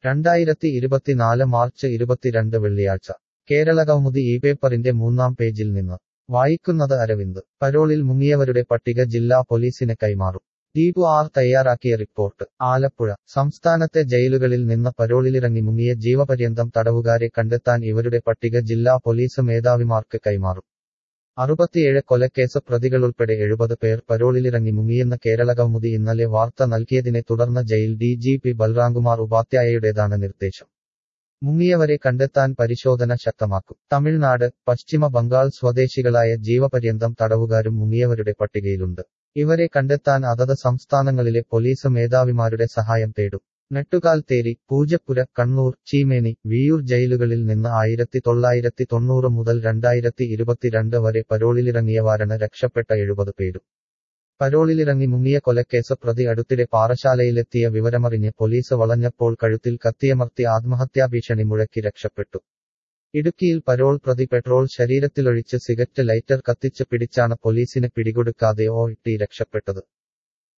രണ്ടായിരത്തി ഇരുപത്തിനാല് മാർച്ച് ഇരുപത്തിരണ്ട് വെള്ളിയാഴ്ച കേരള കൗമുദി ഈ പേപ്പറിന്റെ മൂന്നാം പേജിൽ നിന്ന് വായിക്കുന്നത് അരവിന്ദ് പരോളിൽ മുങ്ങിയവരുടെ പട്ടിക ജില്ലാ പോലീസിന് കൈമാറും ദീപു ആർ തയ്യാറാക്കിയ റിപ്പോർട്ട് ആലപ്പുഴ സംസ്ഥാനത്തെ ജയിലുകളിൽ നിന്ന് പരോളിലിറങ്ങി മുങ്ങിയ ജീവപര്യന്തം തടവുകാരെ കണ്ടെത്താൻ ഇവരുടെ പട്ടിക ജില്ലാ പോലീസ് മേധാവിമാർക്ക് കൈമാറും അറുപത്തിയേഴ് കൊലക്കേസ് പ്രതികളുൾപ്പെടെ എഴുപത് പേർ പരോളിലിറങ്ങി മുങ്ങിയെന്ന് കേരള കൗമുദി ഇന്നലെ വാർത്ത നൽകിയതിനെ തുടർന്ന് jail D G P Balramkumar ഉപാധ്യായയുടേതാണ് നിർദ്ദേശം മുങ്ങിയവരെ കണ്ടെത്താൻ പരിശോധന ശക്തമാക്കും തമിഴ്നാട് പശ്ചിമ ബംഗാൾ സ്വദേശികളായ ജീവപര്യന്തം തടവുകാരും മുങ്ങിയവരുടെ പട്ടികയിലുണ്ട് ഇവരെ കണ്ടെത്താൻ അതത് സംസ്ഥാനങ്ങളിലെ പോലീസ് മേധാവിമാരുടെ സഹായം തേടും നെട്ടുകാൽത്തേരി പൂജപ്പുര കണ്ണൂർ ചീമേനി വിയൂർ ജയിലുകളിൽ നിന്ന് ആയിരത്തി തൊള്ളായിരത്തി തൊണ്ണൂറ് മുതൽ രണ്ടായിരത്തി ഇരുപത്തിരണ്ട് വരെ പരോളിലിറങ്ങിയവാരാണ് രക്ഷപ്പെട്ട എഴുപത് പേരും പരോളിലിറങ്ങി മുങ്ങിയ കൊലക്കേസ് പ്രതി അടുത്തിടെ പാറശാലയിലെത്തിയ വിവരമറിഞ്ഞ് പോലീസ് വളഞ്ഞപ്പോൾ കഴുത്തിൽ കത്തിയമർത്തി ആത്മഹത്യാഭീഷണി മുഴക്കി രക്ഷപ്പെട്ടു ഇടുക്കിയിൽ പരോൾ പ്രതി പെട്രോൾ ശരീരത്തിലൊഴിച്ച് സിഗറ്റ് ലൈറ്റർ കത്തിച്ച് പിടിച്ചാണ് പോലീസിന് പിടികൊടുക്കാതെ ഓ ഇട്ടി രക്ഷപ്പെട്ടത്